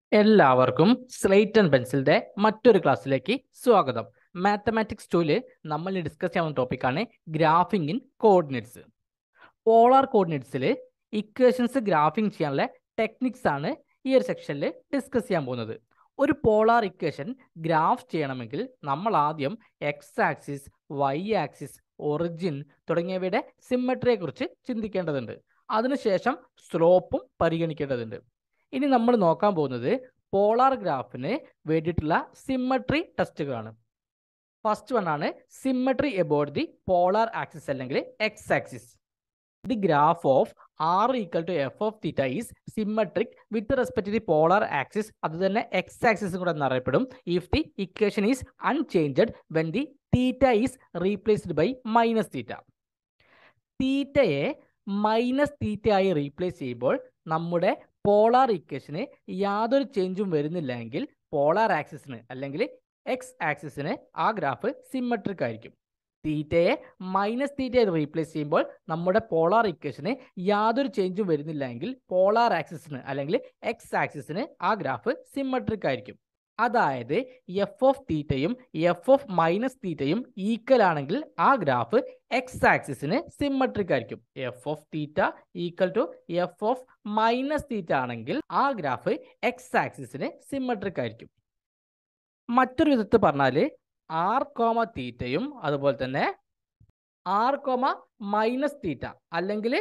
എല്ലാവർക്കും slate and പെൻസിലിന്റെ മറ്റൊരു ക്ലാസ്സിലേക്ക് സ്വാഗതം മാത്തമാറ്റിക്സ് ടൂല് നമ്മൾ ഡിസ്കസ് ചെയ്യാവുന്ന ടോപ്പിക്കാണ് ഗ്രാഫിംഗ് ഇൻ കോർഡിനേറ്റ്സ് പോളാർ കോർഡിനേറ്റ്സിൽ ഇക്വേഷൻസ് ഗ്രാഫിംഗ് ചെയ്യാനുള്ള ടെക്നിക്സ് ആണ് ഈ ഒരു സെക്ഷനിൽ ഡിസ്കസ് ചെയ്യാൻ പോകുന്നത് ഒരു പോളാർ ഇക്വേഷൻ ഗ്രാഫ് ചെയ്യണമെങ്കിൽ നമ്മൾ ആദ്യം X axis Y axis origin തുടങ്ങിയവയുടെ സിമ്മട്രിയെ കുറിച്ച് ചിന്തിക്കേണ്ടതുണ്ട് അതിനുശേഷം സ്ലോപ്പും പരിഗണിക്കേണ്ടതുണ്ട് ഇനി നമ്മൾ നോക്കാൻ പോകുന്നത് പോളാർ ഗ്രാഫിന് വേണ്ടിയിട്ടുള്ള സിമ്മട്രി ടെസ്റ്റുകളാണ് ഫസ്റ്റ് വൺ ആണ് symmetry about the polar axis അല്ലെങ്കിൽ X axis the graph of R equal to F of theta is symmetric with respect the polar axis അത് തന്നെ എക്സ് ആക്സിസ് കൂടെ എന്നറിയപ്പെടും if the equation is unchanged when the theta is replaced by minus theta തീറ്റയെ minus തീറ്റ ആയി replace ചെയ്യുമ്പോൾ നമ്മുടെ polar ഇക്വേഷന് യാതൊരു ചേഞ്ചും വരുന്നില്ലെങ്കിൽ polar ആക്സിസിന് അല്ലെങ്കിൽ എക്സ് ആക്സിസിന് ആ ഗ്രാഫ് സിമ്മട്രിക് ആയിരിക്കും തീറ്റയെ മൈനസ് തീറ്റയെ റീപ്ലേസ് ചെയ്യുമ്പോൾ നമ്മുടെ പോളാർ ഇക്വേഷന് യാതൊരു ചേഞ്ചും വരുന്നില്ലെങ്കിൽ പോളാർ ആക്സിസിന് അല്ലെങ്കിൽ എക്സ് ആക്സിസിന് ആ ഗ്രാഫ് സിമ്മട്രിക് ആയിരിക്കും അതായത് എഫ് ഓഫ് തീറ്റയും എഫ് ഓഫ് മൈനസ് തീറ്റയും ഈക്വൽ ആണെങ്കിൽ ആ ഗ്രാഫ് എക്സ് ആക്സിസിന് സിമ്മട്രിക് ആയിരിക്കും F of theta equal to F of minus theta ആണെങ്കിൽ ആ ഗ്രാഫ് എക്സ് ആക്സിസിന് സിമ്മട്രിക് ആയിരിക്കും മറ്റൊരു വിധത്തിൽ പറഞ്ഞാൽ ആർ കോമ തീറ്റയും അതുപോലെ തന്നെ ആർ കോമ മൈനസ് തീറ്റ അല്ലെങ്കിൽ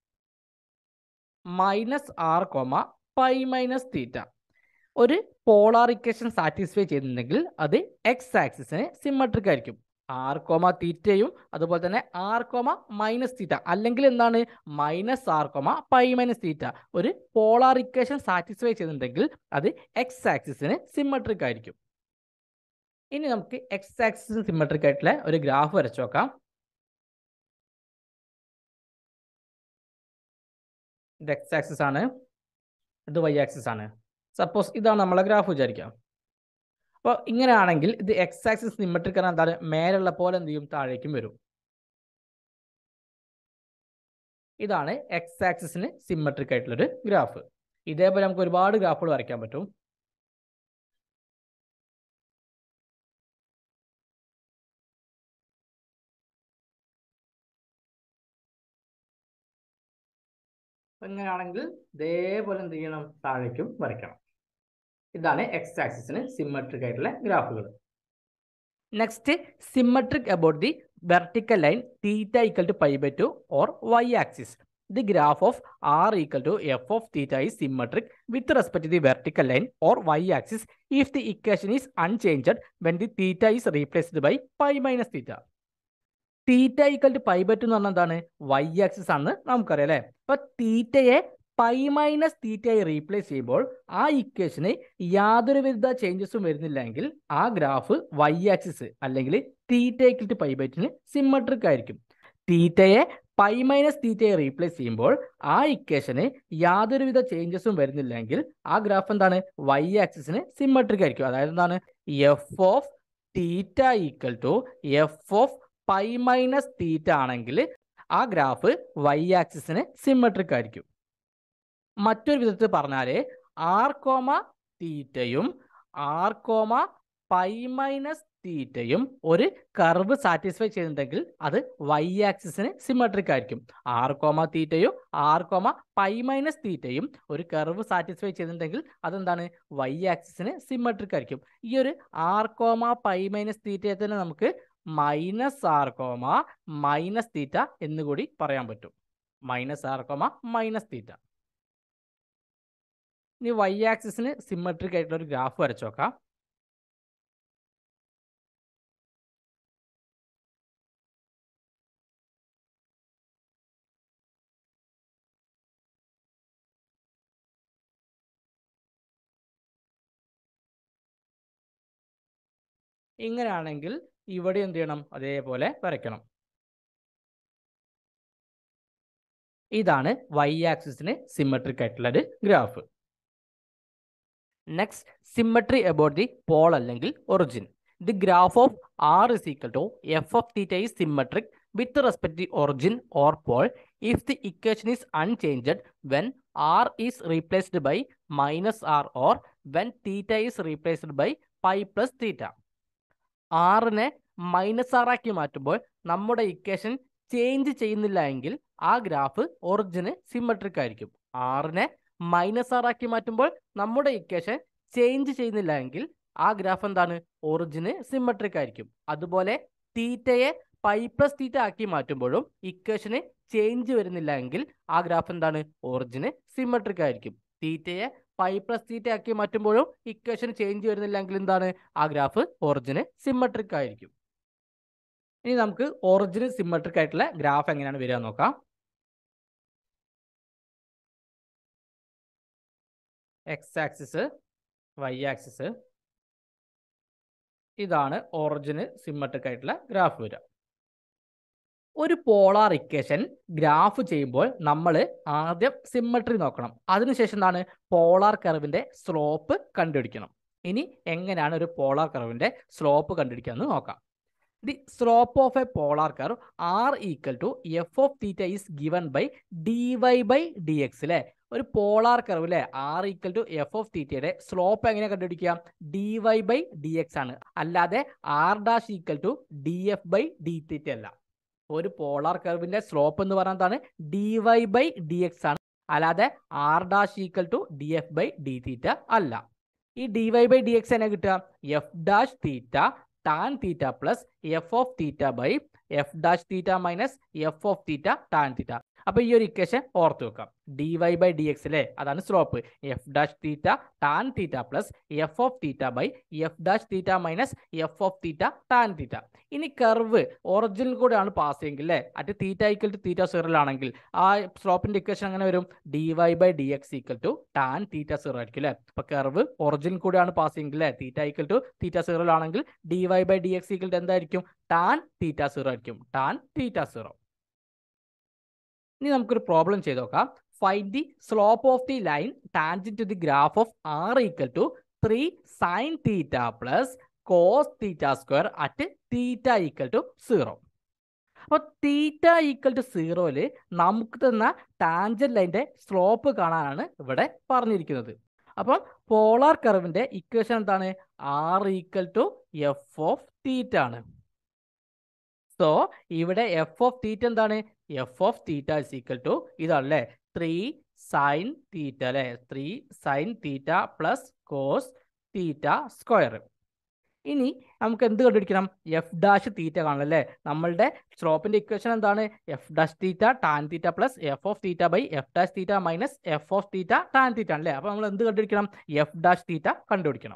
minus R comma pi minus theta ഒരു പോളാറിക്കേഷൻ സാറ്റിസ്ഫൈ ചെയ്യുന്നുണ്ടെങ്കിൽ അത് എക്സ് ആക്സിസിന് സിമ്മട്രിക് ആയിരിക്കും ആർ കോമ തീറ്റയും അതുപോലെ തന്നെ ആർ കോമ മൈനസ് തീറ്റ അല്ലെങ്കിൽ എന്താണ് minus R comma pi minus theta ഒരു പോളാറിക്കേഷൻ സാറ്റിസ്ഫൈ ചെയ്യുന്നുണ്ടെങ്കിൽ അത് എക്സ് ആക്സിസിന് സിമ്മട്രിക് ആയിരിക്കും ഇനി നമുക്ക് എക്സ് ആക്സിസിന് സിമ്മട്രിക് ആയിട്ടുള്ള ഒരു ഗ്രാഫ് വരച്ചു നോക്കാം ഇത് എക്സ് ആക്സിസ് ആണ് ഇത് വൈ ആക്സിസ് ആണ് സപ്പോസ് ഇതാണ് നമ്മളെ ഗ്രാഫ് വിചാരിക്കാം അപ്പോൾ ഇങ്ങനെയാണെങ്കിൽ ഇത് എക്സ് ആക്സിസ് സിമ്മട്രിക് ആണ് എന്താണ് മേലുള്ള പോലെ എന്ത് ചെയ്യും താഴേക്കും വരും ഇതാണ് എക്സ് ആക്സിസിന് സിമ്മട്രിക് ആയിട്ടുള്ളൊരു ഗ്രാഫ് ഇതേപോലെ നമുക്ക് ഒരുപാട് ഗ്രാഫുകൾ വരയ്ക്കാൻ പറ്റും ഇങ്ങനെയാണെങ്കിൽ ഇതേപോലെ എന്ത് ചെയ്യണം താഴേക്കും വരയ്ക്കണം ഇതാണ് എക്സ് ആക്സിസിന് സിമ്മട്രിക് ആയിട്ടുള്ള ഗ്രാഫുകൾ next symmetric about the vertical line theta equal to pi by two or Y axis the graph of R equal to F of theta is symmetric with respect the vertical line or Y axis if the equation is unchanged when the theta is replaced by pi minus theta theta equal to pi by two എന്ന് പറഞ്ഞാൽ എന്താണ് Y axis ആണെന്ന് നമുക്കറിയാം അല്ലേ അപ്പൊ തീറ്റയെ pi minus തീറ്റയായി replace ചെയ്യുമ്പോൾ ആ ഇക്വേഷന് യാതൊരു വിധ ചേഞ്ചസും വരുന്നില്ലെങ്കിൽ ആ ഗ്രാഫ് വൈ ആക്സിസ് അല്ലെങ്കിൽ theta equal to pi by ടുന് സിമ്മട്രിക് ആയിരിക്കും തീറ്റയെ പൈ മൈനസ് തീറ്റയെ റീപ്ലേസ് ചെയ്യുമ്പോൾ ആ ഇക്വേഷന് യാതൊരുവിധ ചേഞ്ചസും വരുന്നില്ലെങ്കിൽ ആ ഗ്രാഫ് എന്താണ് വൈ ആക്സിസിന് സിമ്മട്രിക് ആയിരിക്കും അതായത് എന്താണ് F of theta equal to F of pi minus theta ആണെങ്കിൽ ആ ഗ്രാഫ് വൈ ആക്സിസിന് സിമ്മട്രിക് ആയിരിക്കും മറ്റൊരു വിധത്തിൽ പറഞ്ഞാൽ ആർ കോമ തീറ്റയും ആർ കോമ പൈ മൈനസ് തീറ്റയും ഒരു കർവ് സാറ്റിസ്ഫൈ ചെയ്യുന്നുണ്ടെങ്കിൽ അത് വൈ ആക്സിസിന് സിമ്മട്രിക് ആയിരിക്കും ആർ കോമ തീറ്റയും ആർ കോമ പൈ മൈനസ് തീറ്റയും ഒരു കർവ് സാറ്റിസ്ഫൈ ചെയ്യുന്നുണ്ടെങ്കിൽ അതെന്താണ് വൈ ആക്സിസിന് സിമ്മട്രിക് ആയിരിക്കും ഈ ഒരു ആർ കോമ പൈ മൈനസ് തീറ്റയെ തന്നെ നമുക്ക് minus R comma minus theta എന്നുകൂടി പറയാൻ പറ്റും minus R comma minus theta ഇനി വൈ ആക്സിസിന് സിമ്മട്രിക് ആയിട്ടുള്ള ഒരു ഗ്രാഫ് വരച്ചു നോക്കാം ഇങ്ങനെയാണെങ്കിൽ ഇവിടെ എന്ത് ചെയ്യണം അതേപോലെ വരയ്ക്കണം ഇതാണ് വൈ ആക്സിസിന് സിമ്മട്രിക് ആയിട്ടുള്ള ഒരു graph next symmetry about the pole അല്ലെങ്കിൽ origin the graph of R is equal to F of theta is symmetric with respect the origin or pole if the equation is unchanged when R is replaced by minus R or when theta is replaced by pi plus theta ആറിനെ minus ആറാക്കി മാറ്റുമ്പോൾ നമ്മുടെ equation change ചെയ്യുന്നില്ല എങ്കിൽ ആ graph ഒറിജിന് symmetric ആയിരിക്കും ആറിനെ minus ആറാക്കി മാറ്റുമ്പോൾ നമ്മുടെ ഇക്വേഷൻ ചേഞ്ച് ചെയ്യുന്നില്ല എങ്കിൽ ആ ഗ്രാഫ് എന്താണ് ഒറിജിന് സിമ്മട്രിക് ആയിരിക്കും അതുപോലെ തീറ്റയെ പൈ പ്ലസ് തീറ്റ ആക്കി മാറ്റുമ്പോഴും ഇക്വേഷന് ചേഞ്ച് വരുന്നില്ല എങ്കിൽ ആ ഗ്രാഫ് എന്താണ് ഒറിജിന് സിമ്മട്രിക് ആയിരിക്കും തീറ്റയെ പൈ പ്ലസ് തീറ്റ ആക്കി മാറ്റുമ്പോഴും ഇക്വേഷൻ ചേഞ്ച് വരുന്നില്ല എങ്കിൽ എന്താണ് ആ ഗ്രാഫ് ഒറിജിന് സിമ്മട്രിക് ആയിരിക്കും ഇനി നമുക്ക് ഒറിജിന് സിമ്മട്രിക് ആയിട്ടുള്ള ഗ്രാഫ് എങ്ങനെയാണ് വരിക എന്ന് നോക്കാം എക്സ് ആക്സിസ് വൈ ആക്സിസ് ഇതാണ് ഒറിജിന് സിമ്മട്രിക് ആയിട്ടുള്ള ഗ്രാഫ് വരിക ഒരു പോളാർ ഇക്വേഷൻ ഗ്രാഫ് ചെയ്യുമ്പോൾ നമ്മൾ ആദ്യം സിമ്മട്രി നോക്കണം അതിനുശേഷം എന്താണ് പോളാർ കർവിന്റെ സ്ലോപ്പ് കണ്ടുപിടിക്കണം ഇനി എങ്ങനെയാണ് ഒരു പോളാർ കർവിന്റെ സ്ലോപ്പ് കണ്ടുപിടിക്കുക എന്ന് നോക്കാം the slope of a polar curve R equal to F of theta is given by D Y by D X അല്ലേ ഒരു പോളാർ കർവ് അല്ലേ R equal to F of തീറ്റയുടെ സ്ലോപ്പ് എങ്ങനെ കണ്ടുപിടിക്കുക D Y by D X ആണ് അല്ലാതെ R dash equal to D F by D theta അല്ല ഒരു പോളാർ കർവിന്റെ സ്ലോപ്പ് എന്ന് പറയുന്നതാണ് D Y by D X ആണ് അല്ലാതെ R dash equal to D F by D theta അല്ല ഈ D Y by D X എന്നെ കിട്ടുക F dash theta tan theta plus F of theta by F dash theta minus F of theta tan theta അപ്പൊ ഈ ഒരു equation ഓർത്ത് വെക്കാം D Y by D X അല്ലേ അതാണ് slope F dash theta tan theta plus F of theta by F dash theta minus F of theta tan theta ഇനി curve original കൂടെയാണ് pass ചെയ്യുമെങ്കിൽ അല്ലേ at theta equal to theta സീറോയിലാണെങ്കിൽ ആ സ്ലോപ്പിന്റെ equation അങ്ങനെ വരും D Y by D X equal to tan theta zero ആയിരിക്കും അല്ലേ അപ്പൊ കർവ് ഒറിജിൻ കൂടെയാണ് പാസ് ചെയ്യുമെങ്കിൽ അല്ലേ തീറ്റ ഈക്വൽ ടു തീറ്റ സീറോയിലാണെങ്കിൽ D Y by D X equal to എന്തായിരിക്കും ടാൻ തീറ്റ സീറോ ആയിരിക്കും ടാൻ തീറ്റ സീറോ ഇനി നമുക്കൊരു പ്രോബ്ലം ചെയ്ത് നോക്കാം find the slope of the line tangent to the graph of R equal to three sine theta plus cos theta square at theta equal to zero അപ്പോൾ theta equal to സീറോയില് നമുക്ക് തന്ന tangent ലൈൻ്റെ slope കാണാനാണ് ഇവിടെ പറഞ്ഞിരിക്കുന്നത് അപ്പം polar കർവിന്റെ equation എന്താണ് R equal to F of theta ആണ് സോ ഇവിടെ എഫ് ഓഫ് തീറ്റ എന്താണ് F of theta is equal to ഇതല്ലേ ത്രീ സൈൻ തീറ്റ അല്ലേ three sine theta plus cos theta square ഇനി നമുക്ക് എന്ത് കണ്ടുപിടിക്കണം എഫ് ഡാഷ് തീറ്റ കാണണം അല്ലേ നമ്മളുടെ സ്ലോപ്പിന്റെ ഇക്വേഷൻ എന്താണ് F dash theta tan theta plus F of theta by F dash theta minus F of theta tan theta ആണല്ലേ അപ്പൊ നമ്മൾ എന്ത് കണ്ടുപിടിക്കണം എഫ് ഡാഷ് തീറ്റ കണ്ടുപിടിക്കണം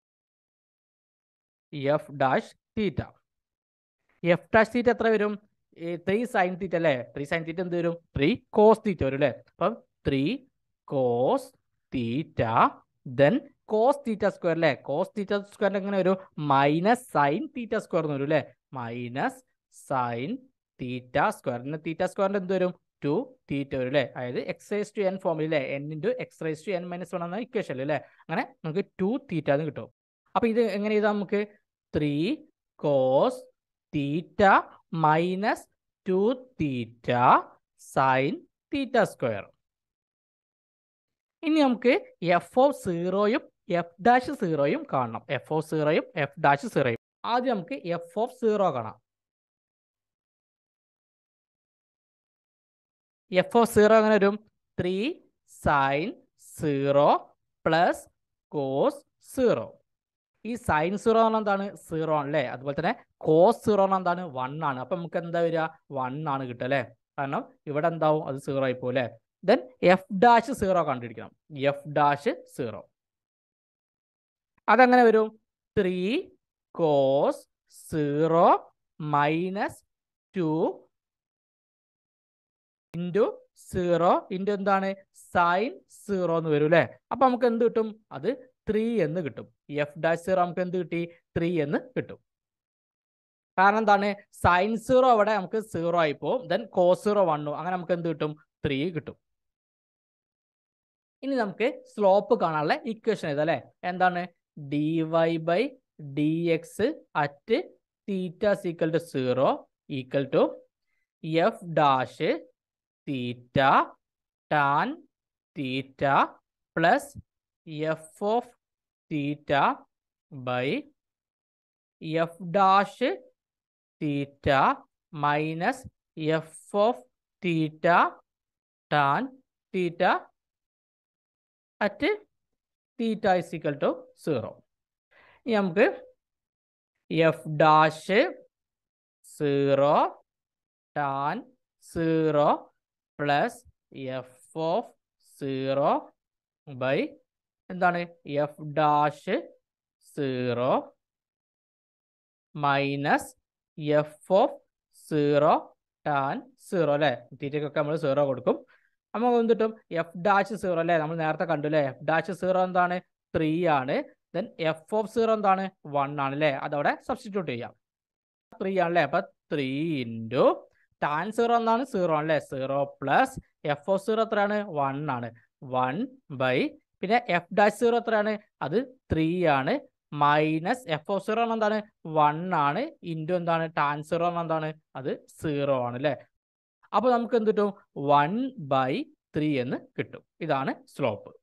F dash theta F dash theta എത്ര വരും ത്രീ സൈൻ തീറ്റ അല്ലേ three sine തീറ്റ എന്ത് വരും ത്രീ കോസ് തീറ്റ വരും അല്ലേ അപ്പം three cos theta then cos theta square അല്ലേ കോസ് തീറ്റ സ്ക്വയർ എങ്ങനെ വരും മൈനസ് സൈൻ തീറ്റ സ്ക്വയർ എന്ന് വരും അല്ലേ മൈനസ് സൈൻ തീറ്റ സ്ക്വയറിന് തീറ്റ സ്ക്വയറിന്റെ എന്ത് വരും ടു തീറ്റ വരും അല്ലേ അതായത് എക്സ് റൈസ് ടു എൻ ഫോമിൽ അല്ലേ N into X raise to N minus one എന്ന ഇക്വേഷൻ അല്ലേ അങ്ങനെ നമുക്ക് ടു തീറ്റ എന്ന് കിട്ടും അപ്പൊ ഇത് എങ്ങനെ ചെയ്താൽ നമുക്ക് three cos theta minus two theta sine theta square ഇനി നമുക്ക് എഫ് ഓഫ് സീറോയും എഫ് ഡാഷ് സീറോയും കാണണം എഫ് ഓഫ് സീറോയും എഫ് ഡാഷ് സീറോയും ആദ്യം നമുക്ക് എഫ് ഓഫ് സീറോ കാണാം എഫ് ഓഫ് സീറോ എങ്ങനെ വരും three sine zero plus cos zero ഈ സൈൻ സീറോ എന്ന് എന്താണ് സീറോ ആണ് അല്ലേ അതുപോലെ തന്നെ കോസ് സീറോ എന്ന് എന്താണ് വൺ ആണ് അപ്പൊ നമുക്ക് എന്താ വരിക വൺ ആണ് കിട്ടുക അല്ലേ കാരണം ഇവിടെ എന്താവും അത് സീറോ ആയി പോലെ ദെൻ എഫ് ഡാഷ് സീറോ കണ്ടുപിടിക്കണം എഫ് ഡാഷ് സീറോ അതെങ്ങനെ വരും three cos zero minus two into zero into എന്താണ് സൈൻ സീറോ എന്ന് വരും അല്ലേ അപ്പൊ നമുക്ക് എന്ത് കിട്ടും അത് ത്രീ എന്ന് കിട്ടും എഫ് ഡാഷ് സീറോ നമുക്ക് എന്ത് കിട്ടി ത്രീ എന്ന് കിട്ടും കാരണം എന്താണ് സൈൻ സീറോ അവിടെ നമുക്ക് സീറോ ആയി പോകും ദെൻ കോസ് സീറോ വണ്ണു അങ്ങനെ നമുക്ക് എന്ത് കിട്ടും ത്രീ കിട്ടും ഇനി നമുക്ക് സ്ലോപ്പ് കാണാനുള്ള ഇക്വേഷൻ എഴുതാം അല്ലേ എന്താണ് D Y by D X at theta equal to zero equal to F dash theta tan theta plus F of theta by F dash theta minus F of theta tan theta at theta is equal to zero ഇനി നമുക്ക് F dash zero tan zero plus F of zero by എന്താണ് F dash zero minus F of zero tan zero അല്ലേ തീറ്റയ്ക്കൊക്കെ നമ്മൾ zero കൊടുക്കും നമുക്ക് എന്ത് കിട്ടും എഫ് ഡാഷ് സീറോ അല്ലേ നമ്മൾ നേരത്തെ കണ്ടു അല്ലേ എഫ് ഡാഷ് സീറോ എന്താണ് ത്രീ ആണ് ദെൻ എഫ് ഓഫ് സീറോ എന്താണ് വൺ ആണ് അല്ലേ അതവിടെ സബ്സ്റ്റിറ്റ്യൂട്ട് ചെയ്യാം ത്രീ ആണല്ലേ അപ്പൊ ത്രീ ഇൻറ്റു ടാൻ സീറോ എന്താണ് സീറോ ആണല്ലേ zero plus F of zero എത്രയാണ് വൺ ആണ് വൺ ബൈ പിന്നെ എഫ് ഡാഷ് സീറോ എത്രയാണ് അത് ത്രീ ആണ് മൈനസ് എഫ് ഓഫ് സീറോ എന്താണ് വൺ ആണ് ഇൻറ്റു എന്താണ് ടാൻ സീറോ എന്താണ് അത് സീറോ ആണ് അല്ലേ അപ്പോൾ നമുക്ക് എന്ത് കിട്ടും വൺ ബൈ ത്രീ എന്ന് കിട്ടും ഇതാണ് സ്ലോപ്പ്